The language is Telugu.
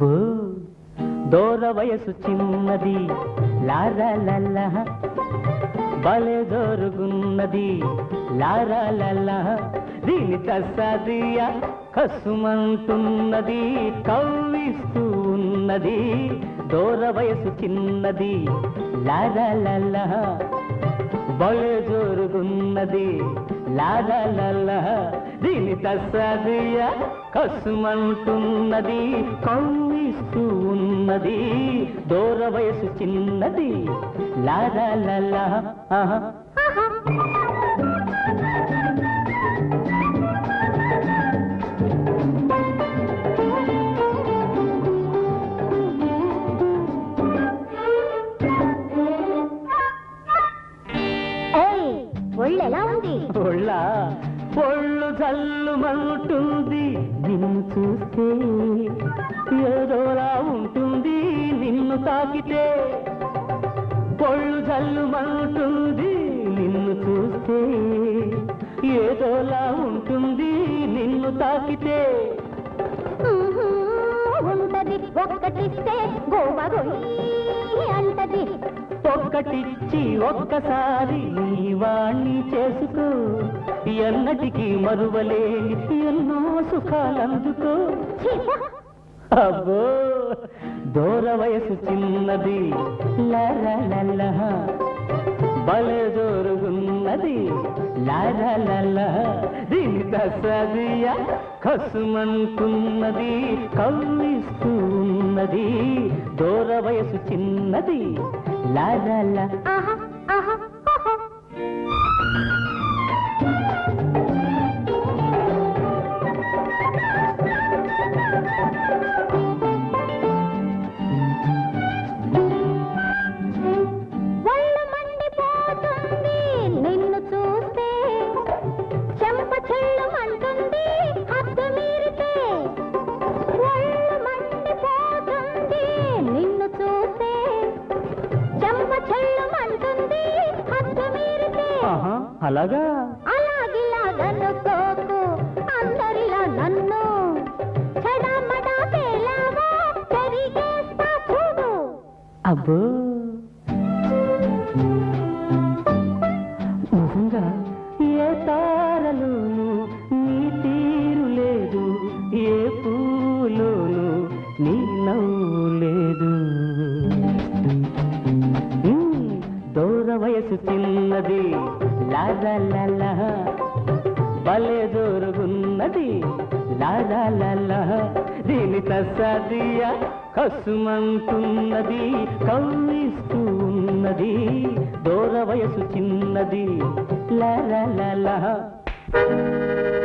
అబ్బో దూర వయసు చిన్నది లారాలల్ల భలే జోరుగున్నది లారాలల్ల దీని తస్సదియ కసుమంటున్నది కవ్విస్తూ ఉన్నది దూర వయసు చిన్నది లారాలల్ల భలే జోరుగున్నది లాలాల దీని తస్సదియ కసుమంటున్నది కవ్విస్తూ ఉన్నది దూర వయసు చిన్నది లాలాల ఆహా ఏయ్ ఒళ్ళు ఎలా ఉంది ఒళ్ళ ఒళ్ళు చల్లుమంటుంది నిన్ను చూస్తే ఏదోలా ఉంటుంది నిన్ను తాకితే ఒళ్ళు చల్లుమంటుంది నిన్ను చూస్తే ఏదోలా ఉంటుంది నిన్ను తాకితే ఉహూ, ఉంటది ఒక్కటిస్తే గోవా గొయ్యి అంటది ఒక్కటిచ్చి ఒక్కసారి నీ వాణ్ణి చేసుకో ఎన్నటికీ మరువలేని ఎన్నో సుఖాలందుకో ఛీ, పో. అబ్బో దూర వయసు చిన్నది లారాలల్ల భలే జోరుగున్నది లారాలల్ల దీని దసదియ కసుమంటున్నది కవ్విస్తూ ఉన్నది దూర వయసు చిన్నది లారాల ఆహా ఆహా ఆహా. ఒళ్ళు మండిపోతుంది నిన్ను చూస్తే చెంప చెల్లుమంటుంది హద్దు మీరితే ఒళ్ళు మండిపోతుంది నిన్ను చూస్తే చెంప చెల్లుమంటుంది హద్దు మీరితే ఆహా అలాగా అలాగిలాగనుకోకు అందరిలా నన్ను చెడమడా పేలావా పెరిగేస్తా చూడు అబ్బో నిజంగా ఏ తారలోను నీ తీరు లేదు ఏ పూలోను నీ నవ్వు లేదు ఉమ్, దూర వయసు చిన్నది లాజాల భలే జోరుగున్నది లాజాల దీని తస్సదియ కసుమంటున్నది కవ్విస్తూ ఉన్నది దూర వయసు చిన్నది లా లా లా లా